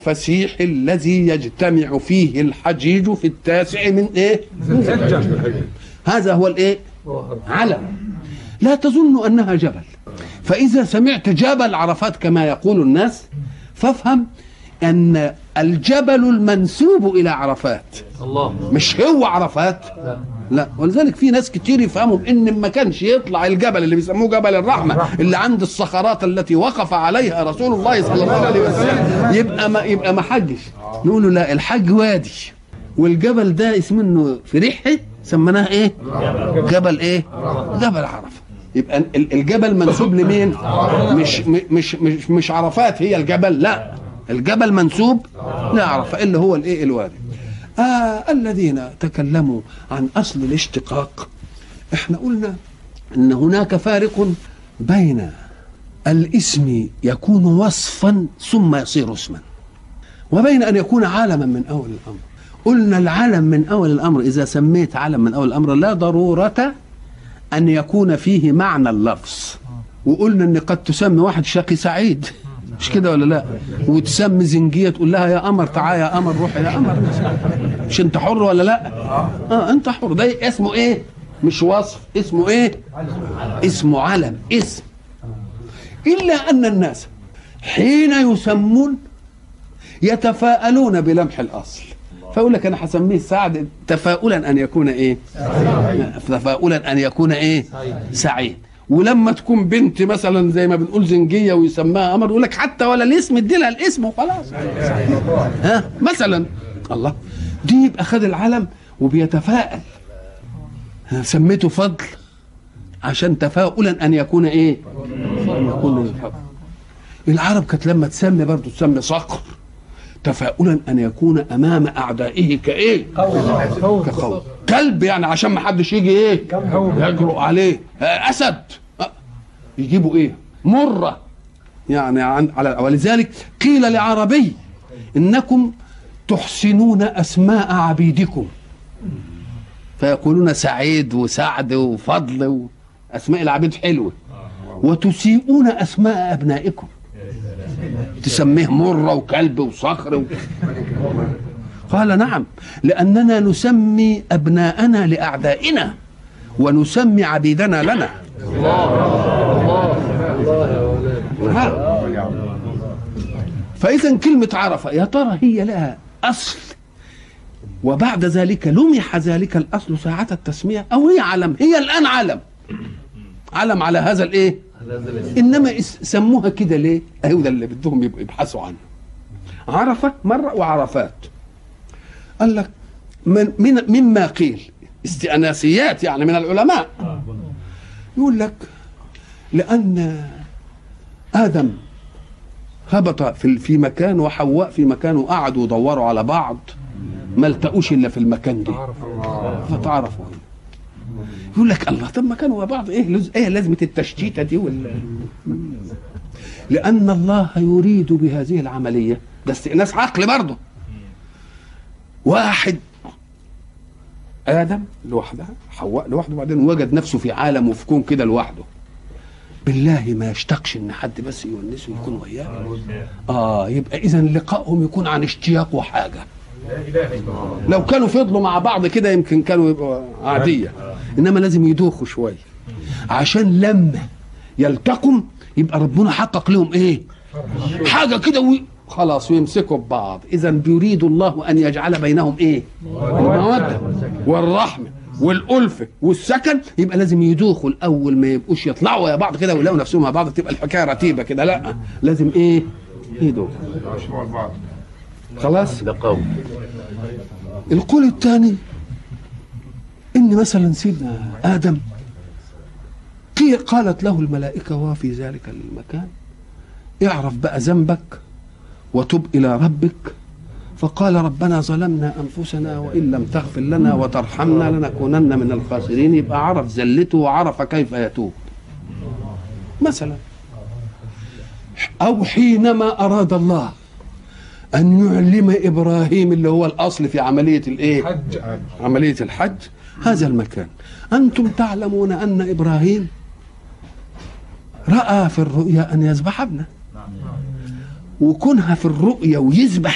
فسيح الذي يجتمع فيه الحجيج في التاسع من ايه هذا هو الايه علم لا تظن انها جبل فاذا سمعت جبل عرفات كما يقول الناس فافهم ان الجبل المنسوب الى عرفات الله مش هو عرفات لا ولذلك في ناس كتير يفهموا ان ما كانش يطلع الجبل اللي بيسموه جبل الرحمه اللي عند الصخرات التي وقف عليها رسول الله صلى الله عليه وسلم يبقى ما يبقى ما حجش نقول له لا الحج وادي والجبل ده اسمه انه في ريحه سميناه ايه جبل ايه جبل عرفه يبقى ال- الجبل منسوب لمين مش مش مش مش عرفات هي الجبل لا الجبل منسوب لعرفه اللي هو الايه الوادي آه الذين تكلموا عن اصل الاشتقاق احنا قلنا ان هناك فارق بين الاسم يكون وصفا ثم يصير اسما وبين ان يكون علما من اول الامر قلنا العلم من اول الامر اذا سميت علم من اول الامر لا ضروره ان يكون فيه معنى اللفظ وقلنا ان قد تسمي واحد شقي سعيد مش كده ولا لا وتسمي زنجيه تقول لها يا قمر تعالى يا قمر روح يا قمر مش انت حر ولا لا اه انت حر ده اسمه ايه مش وصف اسمه ايه اسمه علم اسم الا ان الناس حين يسمون يتفاءلون بلمح الاصل فيقول لك انا هسميه سعد تفاؤلا ان يكون ايه تفاؤلا ان يكون ايه سعيد ولما تكون بنت مثلا زي ما بنقول زنجيه ويسماها قمر يقول لك حتى ولا الاسم ادي لها الاسم وخلاص ها مثلا الله دي يبقى خد العلم وبيتفائل ها، سميته فضل عشان تفاؤلا ان يكون ايه ان يكون الفضل العرب كانت لما تسمي برضه تسمي صقر تفاؤلا ان يكون امام اعدائه كايه كقوم كلب يعني عشان ما حدش يجي ايه يجرؤ عليه آه، اسد آه، يجيبوا ايه مره يعني عن على ولذلك قيل لعربي انكم تحسنون اسماء عبيدكم فيقولون سعيد وسعد وفضل اسماء العبيد حلوه وتسيئون اسماء ابنائكم تسميه مرة وكلب وصخر و... قال نعم لأننا نسمي أبناءنا لأعدائنا ونسمي عبيدنا لنا ها. فإذا كلمة عرفة يا ترى هي لها أصل وبعد ذلك لمح ذلك الأصل ساعة التسمية أو هي علم هي الآن علم علم على هذا الإيه انما اس- سموها كده ليه؟ اهو ده اللي بدهم يبقوا يبحثوا عنه. عرفه مره وعرفات. قال لك من, من مما قيل استئناسيات يعني من العلماء يقول لك لان ادم هبط في في مكان وحواء في مكان وقعدوا يدوروا على بعض ما التقوش الا في المكان ده فتعرفوا يقول لك الله طب ما كانوا مع بعض ايه لز... ايه لازمه التشتيته دي ولا لان الله يريد بهذه العمليه ده استئناس عقل برضه واحد ادم لوحدها حواء لوحده وبعدين وجد نفسه في عالم وفي كون كده لوحده بالله ما يشتاقش ان حد بس يونسه ويكون وياه اه يبقى اذا لقائهم يكون عن اشتياق وحاجه لو كانوا فضلوا مع بعض كده يمكن كانوا يبقوا عاديه انما لازم يدوخوا شويه عشان لما يلتقوا يبقى ربنا حقق لهم ايه حاجه كده وي... خلاص ويمسكوا ببعض اذا بيريد الله ان يجعل بينهم ايه الموده والرحمه والألفة والسكن يبقى لازم يدوخوا الأول ما يبقوش يطلعوا يا بعض كده ويلاقوا نفسهم مع بعض تبقى الحكاية رتيبة كده لا لازم إيه يدوخوا خلاص ده قول القول الثاني ان مثلا سيدنا ادم قي- قالت له الملائكه وهو في ذلك المكان اعرف بقى ذنبك وتب الى ربك فقال ربنا ظلمنا انفسنا وان لم تغفر لنا وترحمنا لنكونن من الخاسرين يبقى عرف زلته وعرف كيف يتوب مثلا او حينما اراد الله أن يعلم إبراهيم اللي هو الأصل في عملية الإيه؟ عملية الحج هذا المكان أنتم تعلمون أن إبراهيم رأى في الرؤيا أن يذبح ابنه وكونها في الرؤيا ويذبح